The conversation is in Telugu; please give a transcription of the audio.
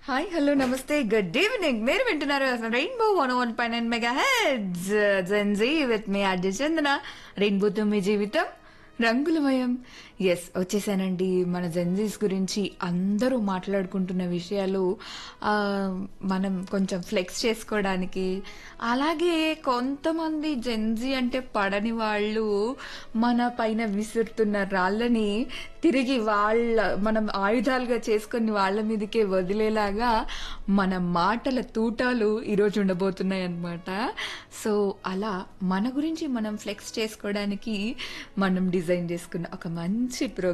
హాయ్ హలో నమస్తే గుడ్ ఈవినింగ్ మీరు వింటున్నారు రెయిన్బో వన్ వన్ పై nine mega heads Gen Z with me అడ్డి చందన రెయిన్బోతో మీ జీవితం రంగులమయం ఎస్ వచ్చేసానండి మన జెన్జీస్ గురించి అందరూ మాట్లాడుకుంటున్న విషయాలు ఆ, మనం కొంచెం ఫ్లెక్స్ చేసుకోవడానికి అలాగే కొంతమంది జెన్జీ అంటే పడని వాళ్ళు మన పైన విసురుతున్న రాళ్ళని తిరిగి వాళ్ళ మనం ఆయుధాలుగా చేసుకొని వాళ్ళ మీదకే వదిలేలాగా మన మాటల తూటాలు ఈరోజు ఉండబోతున్నాయి అన్నమాట సో అలా మన గురించి మనం ఫ్లెక్స్ చేసుకోవడానికి మనం డిజైన్ చేసుకున్న ఒక మంచి ప్రో